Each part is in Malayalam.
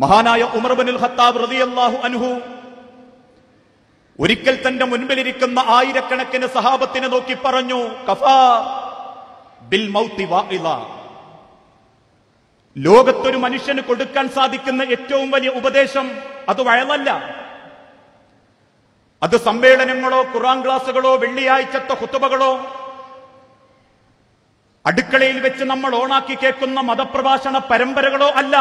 മഹാനായ ഉമർ ബിനുൽ ഖത്താബ് റളിയല്ലാഹു അൻഹു ഒരിക്കൽ തന്റെ മുൻപിലിരിക്കുന്ന ആയിരക്കണക്കിന് സഹാബത്തിനെ നോക്കി പറഞ്ഞു കഫാ ബിൽ മൗത്തി വാഇള ലോകത്തൊരു മനുഷ്യന് കൊടുക്കാൻ സാധിക്കുന്ന ഏറ്റവും വലിയ ഉപദേശം അത് വയലല്ല അത് സമ്മേളനങ്ങളോ ഖുറാൻ ക്ലാസുകളോ വെള്ളിയാഴ്ചത്തെ കുത്തുബകളോ അടുക്കളയിൽ വെച്ച് നമ്മൾ ഓണാക്കി കേൾക്കുന്ന മതപ്രഭാഷണ പരമ്പരകളോ അല്ല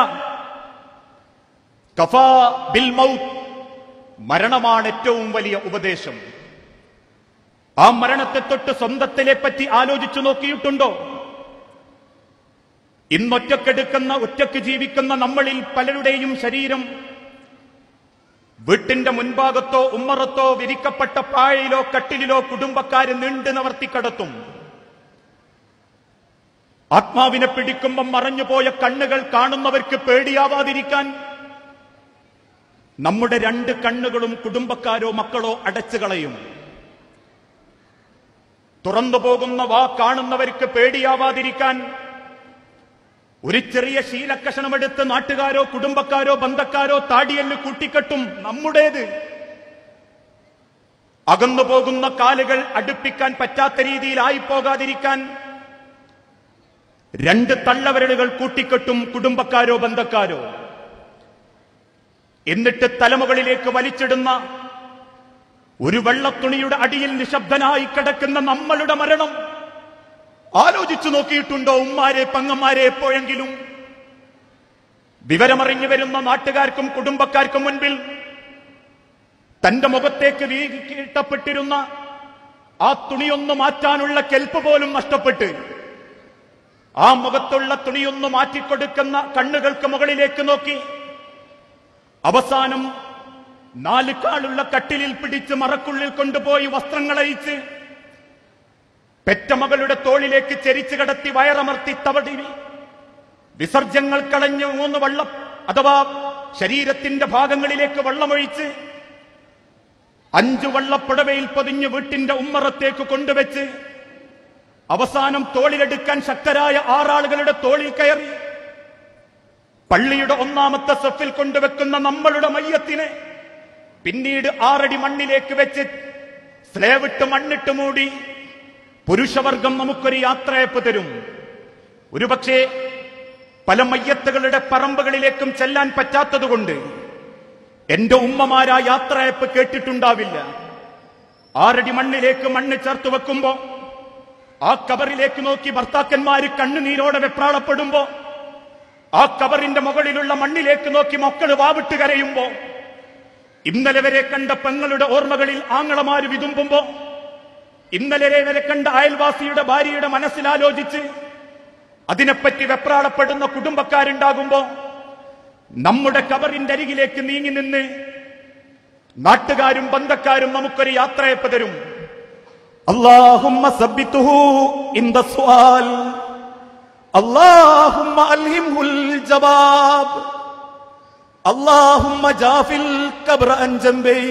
കഫാ ബിൽ മൗത്ത് മരണമാണ് ഏറ്റവും വലിയ ഉപദേശം ആ മരണത്തെ തൊട്ട് സ്വന്തത്തിലെ പറ്റി ആലോചിച്ചു നോക്കിയിട്ടുണ്ടോ ഇന്നൊറ്റക്കെടുക്കുന്ന ഒറ്റക്ക് ജീവിക്കുന്ന നമ്മളിൽ പലരുടെയും ശരീരം വീട്ടിന്റെ മുൻഭാഗത്തോ ഉമ്മറത്തോ വിരിക്കപ്പെട്ട പായയിലോ കട്ടിലിലോ കുടുംബക്കാര് നീണ്ടു നിവർത്തിക്കടത്തും ആത്മാവിനെ പിടിക്കുമ്പം മറഞ്ഞുപോയ കണ്ണുകൾ കാണുന്നവർക്ക് പേടിയാവാതിരിക്കാൻ നമ്മുടെ രണ്ട് കണ്ണുകളും കുടുംബക്കാരോ മക്കളോ അടച്ചു കളയും തുറന്നു പോകുന്ന വാ കാണുന്നവർക്ക് പേടിയാവാതിരിക്കാൻ ഒരു ചെറിയ ശീലക്കഷണമെടുത്ത് നാട്ടുകാരോ കുടുംബക്കാരോ ബന്ധക്കാരോ താടിയല്ല് കൂട്ടിക്കെട്ടും നമ്മുടേത് അകന്നു പോകുന്ന കാലുകൾ അടുപ്പിക്കാൻ പറ്റാത്ത രീതിയിലായി പോകാതിരിക്കാൻ രണ്ട് തള്ളവിരലുകൾ കൂട്ടിക്കെട്ടും കുടുംബക്കാരോ ബന്ധക്കാരോ എന്നിട്ട് തലമുകളിലേക്ക് വലിച്ചിടുന്ന ഒരു വെള്ളത്തുണിയുടെ അടിയിൽ നിശബ്ദനായി കിടക്കുന്ന നമ്മളുടെ മരണം ആലോചിച്ചു നോക്കിയിട്ടുണ്ടോ ഉമ്മാരെ പങ്ങന്മാരെ എപ്പോഴെങ്കിലും വിവരമറിഞ്ഞു വരുന്ന നാട്ടുകാർക്കും കുടുംബക്കാർക്കും മുൻപിൽ തന്റെ മുഖത്തേക്ക് വീട്ടപ്പെട്ടിരുന്ന ആ തുണിയൊന്നു മാറ്റാനുള്ള കെൽപ്പ് പോലും നഷ്ടപ്പെട്ട് ആ മുഖത്തുള്ള തുണിയൊന്നു മാറ്റിക്കൊടുക്കുന്ന കണ്ണുകൾക്ക് മുകളിലേക്ക് നോക്കി അവസാനം നാല് കാളുള്ള കട്ടിലിൽ പിടിച്ച് മറക്കുള്ളിൽ കൊണ്ടുപോയി വസ്ത്രങ്ങളയച്ച് പെറ്റമകളുടെ തോളിലേക്ക് ചെരിച്ചു കടത്തി വയറമർത്തി തവടി വിസർജ്യങ്ങൾ കളഞ്ഞ് മൂന്ന് വള്ളം അഥവാ ശരീരത്തിന്റെ ഭാഗങ്ങളിലേക്ക് വെള്ളമൊഴിച്ച് അഞ്ചു വള്ളപ്പുടവയിൽ പൊതിഞ്ഞ് വീട്ടിന്റെ ഉമ്മറത്തേക്ക് കൊണ്ടുവച്ച് അവസാനം തോളിലെടുക്കാൻ ശക്തരായ ആറാളുകളുടെ തോളിൽ കയറി പള്ളിയുടെ ഒന്നാമത്തെ സെഫിൽ കൊണ്ടുവെക്കുന്ന നമ്മളുടെ മയ്യത്തിനെ പിന്നീട് ആറടി മണ്ണിലേക്ക് വെച്ച് സ്ലേവിട്ട് മണ്ണിട്ട് മൂടി പുരുഷവർഗം നമുക്കൊരു യാത്രയപ്പ് തരും ഒരുപക്ഷെ പല മയ്യത്തുകളുടെ പറമ്പുകളിലേക്കും ചെല്ലാൻ പറ്റാത്തതുകൊണ്ട് എന്റെ ഉമ്മമാരാ യാത്രയപ്പ് കേട്ടിട്ടുണ്ടാവില്ല ആറടി മണ്ണിലേക്ക് മണ്ണ് ചേർത്ത് വെക്കുമ്പോ ആ കബറിലേക്ക് നോക്കി ഭർത്താക്കന്മാര് കണ്ണുനീരോടെ വെപ്രാളപ്പെടുമ്പോ ആ കബറിന്റെ മുകളിലുള്ള മണ്ണിലേക്ക് നോക്കി മക്കള് വാവിട്ട് കരയുമ്പോ ഇന്നലെ വരെ കണ്ട പെങ്ങളുടെ ഓർമ്മകളിൽ ആങ്ങളമാര് വിതുമ്പുമ്പോ ഇന്നലെ വരെ കണ്ട അയൽവാസിയുടെ ഭാര്യയുടെ മനസ്സിലാലോചിച്ച് അതിനെപ്പറ്റി വെപ്രാളപ്പെടുന്ന കുടുംബക്കാരുണ്ടാകുമ്പോ നമ്മുടെ കബറിന്റെ അരികിലേക്ക് നീങ്ങി നിന്ന് നാട്ടുകാരും ബന്ധക്കാരും നമുക്കൊരു യാത്രയപ്പ് തരും അള്ളാഹുമ്മ സബ്ബിത്തുഹു ഇൻ ദ സുആൽ اللهم ألهمه الجواب اللهم جاف الكبر عن جنبي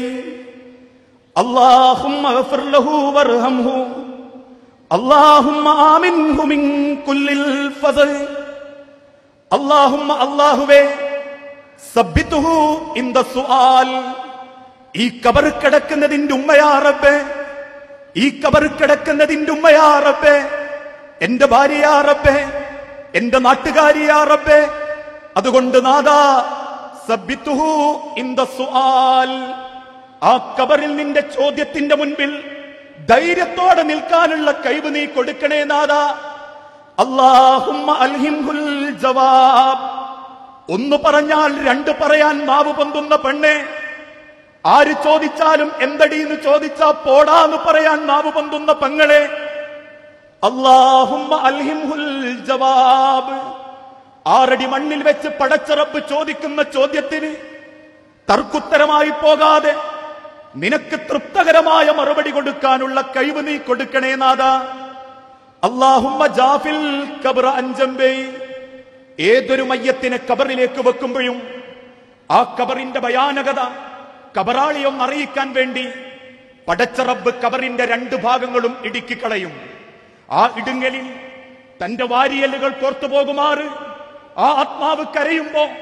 اللهم اغفر له وارحمه اللهم آمنه من كل الفضل اللهم അള്ളാഹുവേ സബ്ബിത്തുഹു ഇൻ ദ സുആൽ ഈ കബർ കിടക്കുന്നതിന്റെ ഉമ്മയാ റബ്ബേ ഈ കബർ കിടക്കുന്നതിന്റെ ഉമ്മയാ റബ്ബേ എന്റെ ഭാര്യയാ റബ്ബേ എന്റെ നാട്ടുകാരിയാ റബ്ബേ അതുകൊണ്ട് നാദാ സബ്ബിത്തുഹു ഇൻ ദ സുആൽ ആ കബറിൽ നിന്റെ ചോദ്യത്തിന്റെ മുൻപിൽ ധൈര്യത്തോടെ നിൽക്കാനുള്ള കഴിവ് നീ കൊടുക്കണേ നാദാ അല്ലാഹുമ്മ അൽഹിംഹുൽ ജവാബ് ഒന്ന് പറഞ്ഞാൽ രണ്ട് പറയാൻ നാവ് പൊന്തുന്ന പെണ്ണെ ആര് ചോദിച്ചാലും എന്തടീന്ന് ചോദിച്ചാ പോടാന്ന് പറയാൻ നാവ് പൊന്തുന്ന പെങ്ങളെ അല്ലാഹുമ്മ അൽഹിംഹുൽ ജവാബ് ആറടി മണ്ണിൽ വെച്ച് പടച്ചറപ്പ് ചോദിക്കുന്ന ചോദ്യത്തിന് തർക്കുത്തരമായി പോകാതെ നിനക്ക് തൃപ്തകരമായ മറുപടി കൊടുക്കാനുള്ള കഴിവ് നീ കൊടുക്കണേ നാഥ അള്ളാഹുമ്മ ജാഫിൽ കബറ അഞ്ചമ്പേ ഏതൊരു മയ്യത്തിനെ കബറിലേക്ക് വെക്കുമ്പോഴും ആ കബറിന്റെ ഭയാനകത കബറാളിയൊന്ന് അറിയിക്കാൻ വേണ്ടി പടച്ചറബ് കബറിന്റെ രണ്ട് ഭാഗങ്ങളും ഇടുക്കിക്കളയും ആ ഇടുങ്ങലിൽ തന്റെ വാരിയലുകൾ കോർത്തു പോകുമാറ് ആ ആത്മാവ് കരയുമ്പോ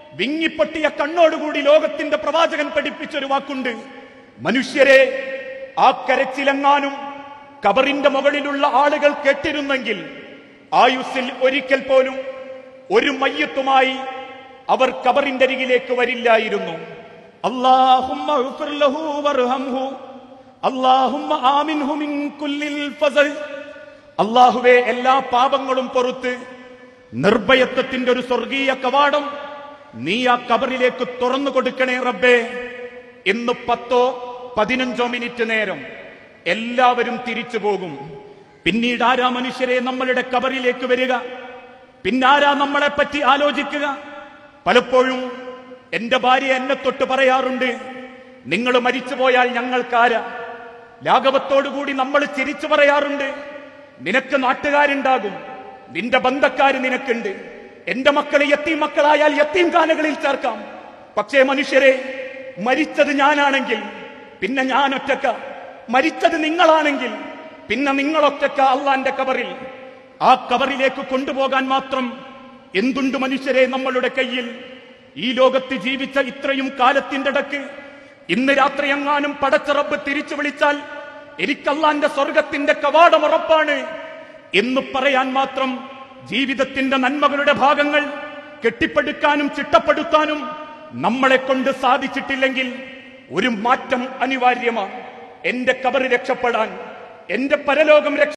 വിങ്ങിപ്പൊട്ടിയ കണ്ണോടുകൂടി ലോകത്തിന്റെ പ്രവാചകൻ പഠിപ്പിച്ചൊരു വാക്കുണ്ട് മനുഷ്യരെ ആ കരച്ചിലെങ്ങാനും കബറിന്റെ മുകളിലുള്ള ആളുകൾ കേട്ടിരുന്നെങ്കിൽ ആയുസ്സിൽ ഒരിക്കൽ പോലും ഒരു മയ്യത്തുമായി അവർ കബറിന്റെ അരികിലേക്ക് വരില്ലായിരുന്നു അല്ലാഹുമ്മ ഉഗ്ഫിർ ലഹു വർഹംഹു. അല്ലാഹുമ്മ ആമിൻഹു മിൻ കുല്ലിൽ ഫസൽ. അല്ലാഹുവേ എല്ലാ പാപങ്ങളും പൊറുത്ത് നിർഭയത്വത്തിന്റെ ഒരു സ്വർഗീയ കവാടം നീ ആ കബറിലേക്ക് തുറന്നു കൊടുക്കണേ റബ്ബേ ഇന്ന് പത്തോ പതിനഞ്ചോ മിനിറ്റ് നേരം എല്ലാവരും തിരിച്ചു പോകും പിന്നീട് ആരാ മനുഷ്യരെ നമ്മളുടെ കബറിലേക്ക് വരിക പിന്നാരാ നമ്മളെ പറ്റി ആലോചിക്കുക പലപ്പോഴും എന്റെ ഭാര്യ എന്നെ തൊട്ട് പറയാറുണ്ട് നിങ്ങൾ മരിച്ചുപോയാൽ ഞങ്ങൾക്കാരാ ലാഘവത്തോടുകൂടി നമ്മൾ ചിരിച്ചു പറയാറുണ്ട് നിനക്ക് നാട്ടുകാരുണ്ടാകും നിന്റെ ബന്ധക്കാര് നിനക്കുണ്ട് എന്റെ മക്കളെ യത്തീം മക്കളായാൽ യത്തീം കാലകളിൽ ചേർക്കാം പക്ഷേ മനുഷ്യരെ മരിച്ചത് ഞാനാണെങ്കിൽ പിന്നെ ഞാൻ ഒറ്റക്ക മരിച്ചത് നിങ്ങളാണെങ്കിൽ പിന്നെ നിങ്ങളൊറ്റക്ക അള്ളാന്റെ കബറിൽ ആ കബറിലേക്ക് കൊണ്ടുപോകാൻ മാത്രം എന്തുണ്ട് മനുഷ്യരെ നമ്മളുടെ കയ്യിൽ ഈ ലോകത്ത് ജീവിച്ച ഇത്രയും കാലത്തിന്റെ ഇടക്ക് ഇന്ന് രാത്രി എങ്ങാനും പടച്ചറബ് തിരിച്ചു വിളിച്ചാൽ എനിക്കല്ലാന്റെ സ്വർഗത്തിന്റെ കവാടം ഉറപ്പാണ് എന്ന് പറയാൻ മാത്രം ജീവിതത്തിന്റെ നന്മകളുടെ ഭാഗങ്ങൾ കെട്ടിപ്പടുക്കാനും ചിട്ടപ്പെടുത്താനും നമ്മളെ കൊണ്ട് സാധിച്ചിട്ടില്ലെങ്കിൽ ഒരു മാറ്റം അനിവാര്യമാണ് എന്റെ കബറ് രക്ഷപ്പെടാൻ എന്റെ പരലോകം രക്ഷ